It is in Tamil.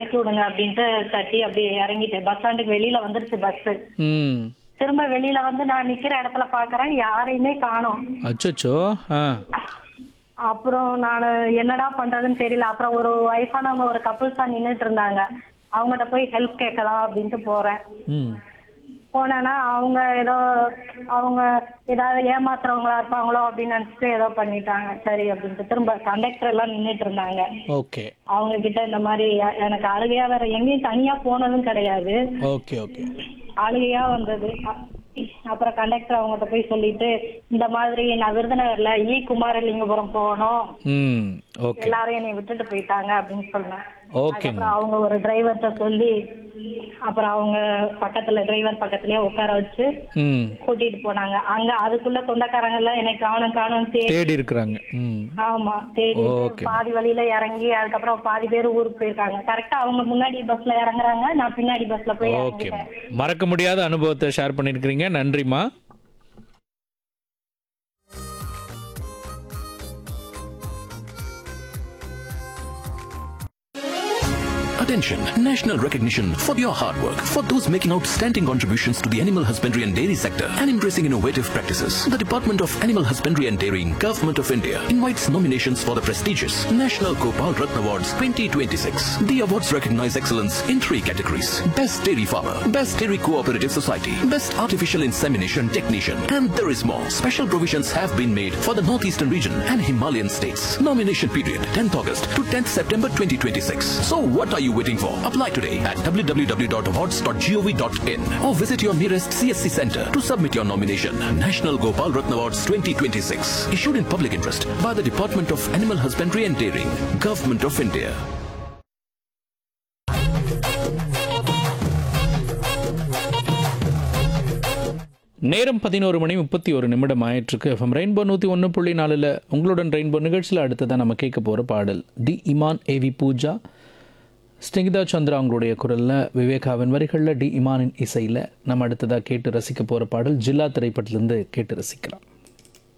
இறக்கி விடுங்க அப்படின்ட்டு தட்டி அப்படியே இறங்கிட்டேன் பஸ் ஸ்டாண்டுக்கு வெளியில வந்துருச்சு பஸ் ம் திரும்ப வெளியில வந்து நான் நிக்கிற இடத்துல பாக்குறேன் யாரையுமே காணோம் அச்சோ ஆ அப்புறம் நான் என்னடா பண்றதுன்னு தெரியல அப்புறம் ஒரு வயசானவங்க ஒரு கப்புள்ஸ் தான் நின்னுட்டு இருந்தாங்க அவங்ககிட்ட போய் ஹெல்ப் கேட்கலாம் அப்படின்ட்டு போறேன் ம் போனேன்னா அவங்க ஏதோ அவங்க ஏதாவது ஏமாத்துறவங்களா இருப்பாங்களோ அப்படின்னு நினைச்சிட்டு ஏதோ பண்ணிட்டாங்க சரி அப்படின்ட்டு திரும்ப கண்டக்டர் எல்லாம் நின்னுட்டு இருந்தாங்க ஓகே அவங்க கிட்ட இந்த மாதிரி எ- எனக்கு அழுகையா வேற எங்கேயும் தனியா போனதும் கிடையாது ஓகே ஓகே அழுகையா வந்தது அ- அப்புறம் கண்டக்டர் அவங்ககிட்ட போய் சொல்லிட்டு இந்த மாதிரி நான் விருதுநகர்ல ஈ குமாரலிங்கபுரம் போகணும் ம் ஓகே எல்லாரும் என்னை விட்டுட்டு போயிட்டாங்க அப்படின்னு சொன்னேன் ஓகேங்க அப்புறம் அவங்க ஒரு டிரைவர்கிட்ட சொல்லி அப்புறம் அவங்க பக்கத்துல டிரைவர் பக்கத்துலயே உட்கார வச்சு ம் கூட்டிட்டு போனாங்க அங்க அதுக்குள்ள சொந்தக்காரங்க எல்லாம் என்னை காணும் காணும் தேடி தேடி இருக்கிறாங்க ம் ஆமா தேடி Okay. பாதி வழியில இறங்கி அதுக்கப்புறம் பாதி பேர் ஊருக்கு போயிருக்காங்க கரெக்டா அவங்க முன்னாடி பஸ்ல இறங்குறாங்க நான் பின்னாடி பஸ்ல போய் ஓகே இறங்கிட்டேன் மறக்க முடியாத அனுபவத்தை ஷேர் பண்ணியிருக்கிறீங்க நன்றிம்மா Attention! National recognition for your hard work. For those making outstanding contributions to the animal husbandry and dairy sector and embracing innovative practices, the Department of Animal Husbandry and Dairying, Government of India invites nominations for the prestigious National Gopal Ratna Awards 2026. The awards recognize excellence in three categories: Best Dairy Farmer, Best Dairy Cooperative Society, Best Artificial Insemination Technician, and there is more. Special provisions have been made for the Northeastern region and Himalayan states. Nomination period 10th August to 10th September 2026. So what are you waiting for? Apply today at www.awards.gov.in or visit your nearest CSC center to submit your nomination. National Gopal Ratna Awards 2026 issued in public interest by the Department of Animal Husbandry and Dairying, Government of India. நேரம் பதினோரு மணி முப்பத்தி ஒரு நிமிடம் ஆயிட்டிருக்கு எஃப்எம் ரெயின்போ நூற்றி ஒன்று புள்ளி நாலில் உங்களுடன் ரெயின்போ நிகழ்ச்சியில் அடுத்ததான் நம்ம கேட்க போகிற பாடல் தி இமான் ஏவி பூஜா ஸ்னிகிதா சந்திரா அவங்களுடைய குரலில் விவேகாவின் வரிகளில் டி இமானின் இசையில் நம்ம அடுத்ததாக கேட்டு ரசிக்க போகிற பாடல் ஜில்லா திரைப்படத்திலேருந்து கேட்டு ரசிக்கலாம்